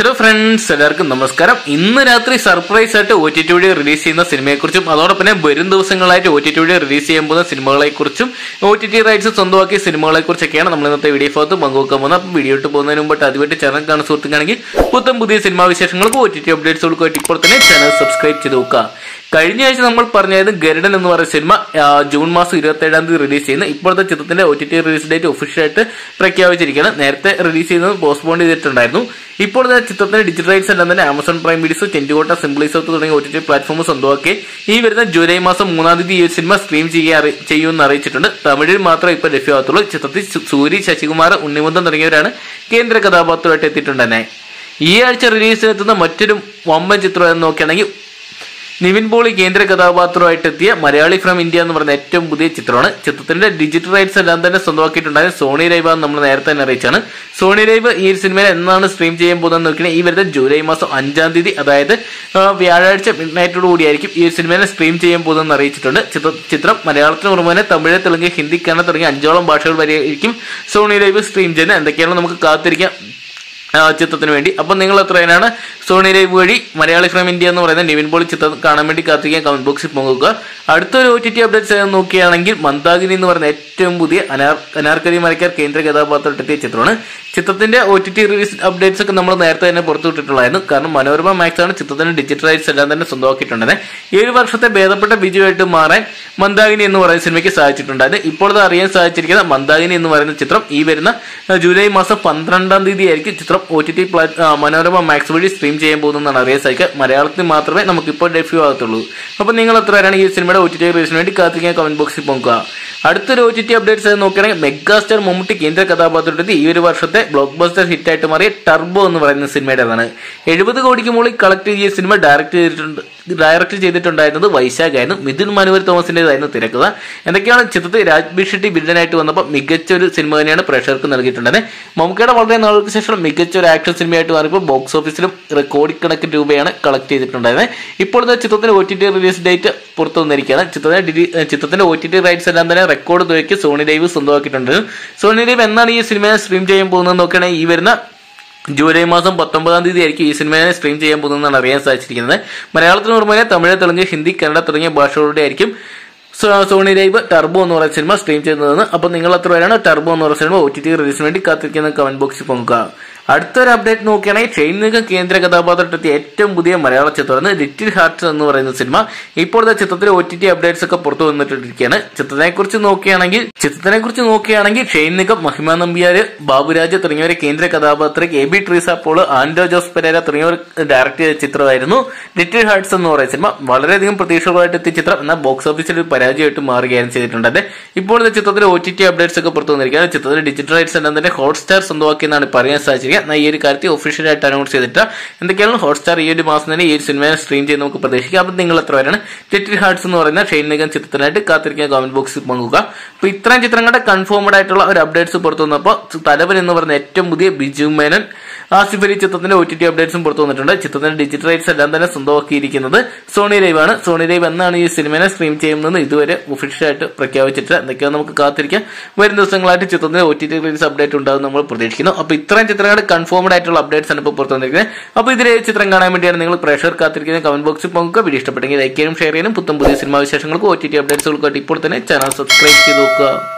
hello friends എല്ലാവർക്കും നമസ്കാരം ഇന്ന് രാത്രി സർപ്രൈസ് ആയിട്ട് ഒ ടി ടി വഴി റിലീസ് ചെയ്യുന്ന സിനിമയെക്കുറിച്ചും അതോടൊപ്പം തന്നെ വരും ദിവസങ്ങളായിട്ട് ഒ ടി ടി വഴി റിലീസ് ചെയ്യാൻ പോകുന്ന സിനിമകളെക്കുറിച്ചും ഒ ടി ടി റൈറ്റ്സ് സ്വന്തമാക്കിയ സിനിമകളെക്കുറിച്ചൊക്കെയാണ് നമ്മൾ ഇന്നത്തെ വീഡിയോ ഭാഗത്ത് പങ്കുവെക്കാൻ പോകുന്നത് അപ്പം വീഡിയോ ഇട്ട് പോകുന്നതിന് മുമ്പായിട്ട് അതുമായിട്ട് ചാനൽ കാണുന്ന സുഹൃത്തുക്കാണെങ്കിൽ പുത്തൻ പുതിയ സിനിമാ വിശേഷങ്ങൾക്കും ഒ ടി ടി അപ്ഡേറ്റ്സുകൾക്കുമായിട്ട് ഇപ്പോൾ തന്നെ ചാനൽ സബ്സ്ക്രൈബ് ചെയ്ത് നോക്കുക കഴിഞ്ഞ ആഴ്ച നമ്മൾ പറഞ്ഞത് ഗരുഡൻ എന്ന് പറയുന്ന സിനിമ ആ, ജൂൺ മാസം ഇരുപത്തി ഏഴാം തീയതി റിലീസ് ചെയ്യുന്ന ഇപ്പോഴത്തെ ചിത്രത്തിന്റെ O T T release date ഒഫീഷ്യലായിട്ട് പ്രഖ്യാപിച്ചിരിക്കുകയാണ് നേരത്തെ റിലീസ് ചെയ്യുന്നത് പോസ്റ്റ്പോൺ ചെയ്തിട്ടുണ്ടായിരുന്നു ഇപ്പോഴത്തെ ചിത്രത്തിന്റെ ഡിജിറ്റൽ റൈറ്റ്സ് എല്ലാം തന്നെ Amazon Prime videos Tentkotta simply south തുടങ്ങിയ ഒ ടി ടി പ്ലാറ്റ്ഫോം സ്വന്തമാക്കി ഈ വരുന്ന ജൂലൈ മാസം മൂന്നാം തീയതി ഈ സിനിമ സ്ട്രീം ചെയ്യാൻ അറി- ചെയ്യുമെന്ന് അറിയിച്ചിട്ടുണ്ട് തമിഴിൽ മാത്രമേ ഇപ്പോൾ ലഭ്യമാകത്തുള്ളൂ ചിത്രത്തിൽ സു- സൂരി ശശികുമാർ ഉണ്ണിമുന്തൻ തുടങ്ങിയവരാണ് കേന്ദ്ര കഥാപാത്രമായിട്ട് എത്തിയിട്ടുണ്ട് തന്നെ ഈ ആഴ്ച റിലീസിനെത്തുന്ന മറ്റൊരു വമ്പൻ ചിത്രം എന്ന് നോക്കുകയാണെങ്കിൽ നിവിൻ പോളി കേന്ദ്ര കഥാപാത്രമായിട്ട് എത്തിയ മലയാളി ഫ്രം ഇന്ത്യ എന്ന് പറയുന്ന ഏറ്റവും പുതിയ ചിത്രമാണ് ചിത്രത്തിന്റെ ഡിജിറ്റൽ റൈറ്റ്സ് എല്ലാം തന്നെ സ്വന്തമാക്കിയിട്ടുണ്ടായ സോണി ലൈവ് എന്ന് നമ്മൾ നേരത്തെ തന്നെ അറിയിച്ചാണ് സോണി ലൈവ് ഈ സിനിമയിൽ എന്നാണ് സ്ട്രീം ചെയ്യാൻ പോകുന്നത് നോക്കിയാൽ ഈ വരുന്ന ജൂലൈ മാസം അഞ്ചാം തീയതി അതായത് ആ, വ്യാഴാഴ്ച മിഡ് നൈറ്റോട് കൂടിയായിരിക്കും ഈ സിനിമയെ സ്ട്രീം ചെയ്യാൻ പോകുന്നതെന്ന് അറിയിച്ചിട്ടുണ്ട് ചിത്ര- ചിത്രം മലയാളത്തിന് പുറമെ തമിഴ് തെലുങ്ക് ഹിന്ദി കന്നഡ തുടങ്ങിയ അഞ്ചോളം ഭാഷകൾ വരെയായിരിക്കും സോണി ലൈവ് സ്ട്രീം ചെയ്യുന്നത് എന്തൊക്കെയാണ് നമുക്ക് കാത്തിരിക്കാം ആ, ചിത്രത്തിന് വേണ്ടി അപ്പം നിങ്ങൾ എത്രയാണ് സോണി ലൈവ് വഴി മലയാളി ഫ്രം ഇന്ത്യ എന്ന് പറയുന്ന നിവിൻ പോളി ചിത്രം കാണാൻ വേണ്ടി കാത്തിരിക്കാൻ കമന്റ് ബോക്സിൽ പോകുക അടുത്തൊരു ഒ ടി ടി അപ്ഡേറ്റ്സ് നോക്കുകയാണെങ്കിൽ മന്ദാകിനി എന്ന് പറയുന്ന ഏറ്റവും പുതിയ അനാർ അനാർക്കലി മരക്കാർ കേന്ദ്ര കഥാപാത്രത്തെത്തിയ ചിത്രമാണ് ചിത്രത്തിന്റെ O T T release updates ഒക്കെ നമ്മൾ നേരത്തെ തന്നെ പുറത്തുവിട്ടിട്ടുള്ളായിരുന്നു കാരണം മനോരമ മാക്സ് ആണ് ചിത്രത്തിന്റെ ഡിജിറ്റൽ റൈറ്റ്സ് എല്ലാം തന്നെ സ്വന്തമാക്കിയിട്ടുള്ളത് ഏഴ് വർഷത്തെ ഭേദപ്പെട്ട വിജയമായിട്ട് മാറാൻ മന്ദാകിനി എന്ന് പറയുന്ന സിനിമയ്ക്ക് സാധിച്ചിട്ടുണ്ടായിരുന്നു ഇപ്പോൾ ഇത് അറിയാൻ സാധിച്ചിരിക്കുന്ന മന്ദാകിനി എന്ന് പറയുന്ന ചിത്രം ഈ വരുന്ന ആ, ജൂലൈ മാസം പന്ത്രണ്ടാം തീയതി ആയിരിക്കും ചിത്രം O T T Manorama max വഴി സ്ട്രീം ചെയ്യാൻ പോകുന്നതെന്നാണ് അറിയാൻ സാധിക്കുക മലയാളത്തിൽ മാത്രമേ നമുക്ക് ഇപ്പോൾ ലഭ്യമാകത്തുള്ളൂ അപ്പോൾ നിങ്ങൾ എത്ര പേരാണ് ഈ സിനിമയുടെ ഒ ടി ടി റിലീസിന് വേണ്ടി കാത്തിരിക്കാൻ കമന്റ് ബോക്സിൽ പോകുക അടുത്തൊരു ഒ ടി ടി അപ്ഡേറ്റ്സ് നോക്കുകയാണെങ്കിൽ മെഗാസ്റ്റാർ മമ്മൂട്ടി കേന്ദ്ര കഥാപാത്രത്തിൽ ഈ ഒരു വർഷത്തെ ബ്ലോക്ക് ബസ്റ്റർ ഹിറ്റായിട്ട് മാറിയ ടർബോ എന്ന് പറയുന്ന സിനിമയുടേതാണ് എഴുപത് കോടിക്ക് മുകളിൽ കളക്ട് ചെയ്ത സിനിമ ഡയറക്ട് ചെയ്തിട്ടുണ്ട് ഡയറക്ട് ചെയ്തിട്ടുണ്ടായിരുന്നത് വൈശാഖായിരുന്നു മിഥുൻ മനുവർ തോമസിന്റേതായിരുന്നു തിരക്കഥ എന്തൊക്കെയാണ് ചിത്രത്തിൽ രാജ്ബി ഷെട്ടി വില്ലനായിട്ട് വന്നപ്പോൾ മികച്ച ഒരു സിനിമ തന്നെയാണ് പ്രേക്ഷകർക്ക് നൽകിയിട്ടുള്ളത് മമ്മൂക്കയുടെ വളരെ നാളുകൾക്ക് ശേഷം മികച്ച ഒരു ആക്ഷൻ സിനിമയായിട്ട് മാറിയപ്പോൾ ബോക്സ് ഓഫീസിലും കോടിക്കണക്കിന് രൂപയാണ് കളക്ട് ചെയ്തിട്ടുണ്ടായിരുന്നത് ഇപ്പോഴത്തെ ചിത്രത്തിന്റെ O T T release date പുറത്തു വന്നിരിക്കുകയാണ് ചിത്രത്തിന്റെ ഡിലി- ഏഹ് ചിത്രത്തിന്റെ ഒ ടി ടി റൈറ്റ്സ് എല്ലാം തന്നെ റെക്കോർഡ് തുകയ്ക്ക് സോണി ലൈവ് സ്വന്തമാക്കിയിട്ടുണ്ട് സോണി ലൈവ് എന്നാണ് ഈ സിനിമയെ സ്ട്രീം ചെയ്യാൻ പോകുന്നത് നോക്കുകയാണെങ്കിൽ ഈ വരുന്ന ജൂലൈ മാസം പത്തൊമ്പതാം തീയതി ആയിരിക്കും ഈ സിനിമയെ സ്ട്രീം ചെയ്യാൻ പോകുന്നതെന്നാണ് അറിയാൻ സാധിച്ചിരിക്കുന്നത് മലയാളത്തിന് പുറമെ തമിഴ് തെലുങ്ക് ഹിന്ദി കന്നഡ തുടങ്ങിയ ഭാഷകളുടെ ആയിരിക്കും സോ- സോണി ലൈവ് ടർബോ എന്ന് പറയുന്ന സിനിമ സ്ട്രീം ചെയ്യുന്നതെന്ന് അപ്പോൾ നിങ്ങൾ എത്ര പേരാണ് ടർബോ എന്ന് പറയുന്ന സിനിമ ഒ ടി ടി റിലീസിന് വേണ്ടി കാത്തിരിക്കുന്ന കമന്റ് ബോക്സിൽ പോകുക അടുത്തൊരു അപ്ഡേറ്റ് നോക്കുകയാണെങ്കിൽ ഷെയ്ൻ നിഗം കേന്ദ്ര കഥാപാത്രത്തെത്തിയ ഏറ്റവും പുതിയ മലയാള ചിത്രമാണ് ലിറ്റിൽ ഹാർട്ട്സ് എന്ന് പറയുന്ന സിനിമ ഇപ്പോഴത്തെ ചിത്രത്തിലെ ഒ ടി ടി അപ്ഡേറ്റ്സ് ഒക്കെ പുറത്തു വന്നിട്ടിരിക്കുകയാണ് ചിത്രത്തിനെ കുറിച്ച് നോക്കുകയാണെങ്കിൽ ചിത്രത്തിനെ കുറിച്ച് നോക്കുകയാണെങ്കിൽ ഷെയ്ൻ നിഗം മഹിമ നമ്പ്യാര് ബാബുരാജ് തുടങ്ങിയവരെ കേന്ദ്ര കഥാപാത്രം എ ബി ട്രീസ പോൾ ആൻഡോ ജോസ് പെരേര തുടങ്ങിയവർ ഡയറക്ട് ചെയ്ത ചിത്രമായിരുന്നു ലിറ്റിൽ ഹാർട്സ് എന്ന് പറയുന്ന സിനിമ വളരെയധികം പ്രതീക്ഷകളായിട്ട് എത്തിയ ചിത്രം എന്നാൽ ബോക്സ് ഓഫീസിൽ ഒരു പരാജയമായിട്ട് മാറുകയാണ് ചെയ്തിട്ടുള്ളത് ഇപ്പോഴത്തെ ചിത്രത്തിലെ ഒ ടി ടി അപ്ഡേറ്റ്സ് ഒക്കെ പുറത്തു വന്നിരിക്കുകയാണ് ചിത്രത്തിലെ ഡിജിറ്റൽ റൈറ്റ്സ് എല്ലാം തന്നെ ഹോട്ട്സ്റ്റാർ സ്വന്തമാക്കിയെന്നാണ് പറയാൻ സാധിച്ചിരിക്കുക എന്നാൽ ഈ ഒരു കാര്യത്തിൽ ഒഫീഷ്യലായിട്ട് അനൗൺസ് ചെയ്തിട്ട് എന്തൊക്കെയാണ് ഹോട്ട്സ്റ്റാർ ഈ ഒരു മാസം തന്നെ ഈ ഒരു സിനിമയെ സ്ട്രീം ചെയ്ത് നമുക്ക് പ്രതീക്ഷിക്കാം അപ്പം നിങ്ങൾ എത്ര പേരാണ് ലിറ്റിൽ ഹാർട്സ് എന്ന് പറയുന്ന ഷെയ്ൻ നിഗം ചിത്രത്തിനായിട്ട് കാത്തിരിക്കാൻ കമന്റ് ബോക്സിൽ പങ്കുക അപ്പോൾ ഇത്രയും ചിത്രങ്ങളുടെ കൺഫേംഡ് ആയിട്ടുള്ള ഒരു അപ്ഡേറ്റ്സ് പുറത്തു വന്നപ്പോൾ തലവൻ എന്ന് പറയുന്ന ഏറ്റവും പുതിയ ബിജു മേനൻ ആസിഫ് അലി ചിത്രത്തിന്റെ ഒ ടി ടി അപ്ഡേറ്റ്സും പുറത്തു വന്നിട്ടുണ്ട് ചിത്രത്തിന്റെ ഡിജിറ്റൽ റൈറ്റ്സ് എല്ലാം തന്നെ സ്വന്തമാക്കിയിരിക്കുന്നത് സോണി ലൈവ് ആണ് സോണി ലൈവ് എന്നാണ് ഈ സിനിമയെ സ്ട്രീം ചെയ്യുന്നത് ഇതുവരെ ഒഫീഷ്യലായിട്ട് പ്രഖ്യാപിച്ചിട്ട് എന്തൊക്കെയാണ് നമുക്ക് കാത്തിരിക്കാം വരും ദിവസങ്ങളായിട്ട് ചിത്രത്തിന്റെ O T T release update ഉണ്ടാകും നമ്മൾ പ്രതീക്ഷിക്കുന്നു അപ്പോൾ ഇത്രയും ചിത്രങ്ങളുടെ കൺഫേംഡ് ആയിട്ടുള്ള അപ്ഡേറ്റ്സ് ആണ് ഇപ്പോൾ പുറത്തു വന്നിരിക്കുന്നത് അപ്പോൾ ഇതിലെ ചിത്രം കാണാൻ വേണ്ടിയാണ് നിങ്ങൾ പ്രേക്ഷകർ കാത്തിരിക്കുന്ന കമന്റ് ബോക്സിൽ പോകുക വീഡിയോ ഇഷ്ടപ്പെട്ടെങ്കിൽ ലൈക്ക് ചെയ്യാനും ഷെയർ ചെയ്യാനും പുത്തം പുതിയ സിനിമാ വിശേഷങ്ങൾക്കും ഒ ടി ടി അപ്ഡേറ്റ്സുകൾക്കായിട്ട് ഇപ്പോൾ തന്നെ ചാനൽ സബ്സ്ക്രൈബ് ചെയ്ത് നോക്കുക